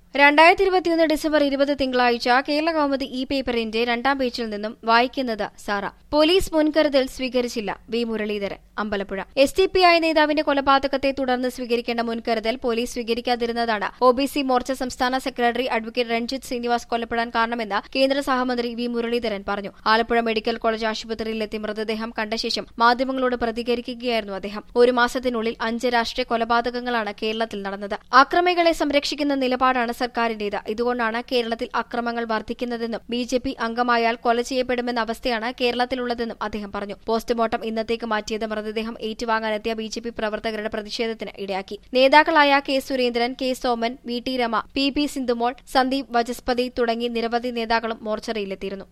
രണ്ടായിരത്തി ഇരുപത്തിയൊന്ന് ഡിസംബർ ഇരുപത് തിങ്കളാഴ്ച കേരള കൗമുദി ഇ പേപ്പറിന്റെ രണ്ടാം പേജിൽ നിന്നും വായിക്കുന്നത് സാറ പോലീസ് മുൻകരുതൽ സ്വീകരിച്ചില്ല V Muraleedharan Ambalappuzha S D P I നേതാവിന്റെ കൊലപാതകത്തെ തുടർന്ന് സ്വീകരിക്കേണ്ട മുൻകരുതൽ പോലീസ് സ്വീകരിക്കാതിരുന്നതാണ് ഒ ബി സി മോർച്ച സംസ്ഥാന സെക്രട്ടറി അഡ്വക്കേറ്റ് രഞ്ജിത്ത് ശ്രീനിവാസ് കൊല്ലപ്പെടാൻ കാരണമെന്ന് കേന്ദ്ര സഹമന്ത്രി വി മുരളീധരൻ പറഞ്ഞു ആലപ്പുഴ മെഡിക്കൽ കോളേജ് ആശുപത്രിയിലെത്തി മൃതദേഹം കണ്ട ശേഷം മാധ്യമങ്ങളോട് പ്രതികരിക്കുകയായിരുന്നു അദ്ദേഹം ഒരു മാസത്തിനുള്ളിൽ അഞ്ച് രാഷ്ട്രീയ കൊലപാതകങ്ങളാണ് കേരളത്തിൽ നടന്നത് അക്രമികളെ സംരക്ഷിക്കുന്ന നിലപാടാണ് സർക്കാരിന്റേത് ഇതുകൊണ്ടാണ് കേരളത്തിൽ അക്രമങ്ങൾ വർദ്ധിക്കുന്നതെന്നും ബി ജെ പി അംഗമായാൽ കൊല ചെയ്യപ്പെടുമെന്ന അവസ്ഥയാണ് കേരളത്തിലുള്ളതെന്നും അദ്ദേഹം പറഞ്ഞു പോസ്റ്റ്മോർട്ടം ഇന്നത്തേക്ക് മാറ്റിയത് മൃതദേഹം ഏറ്റുവാങ്ങാനെത്തിയ ബി ജെ പി പ്രവർത്തകരുടെ പ്രതിഷേധത്തിന് ഇടയാക്കി നേതാക്കളായ K Surendran K Soman V T Rama P P Sindhumol Sandeep Vachaspathi തുടങ്ങി നിരവധി നേതാക്കളും മോർച്ചറിയിലെത്തിയിരുന്നു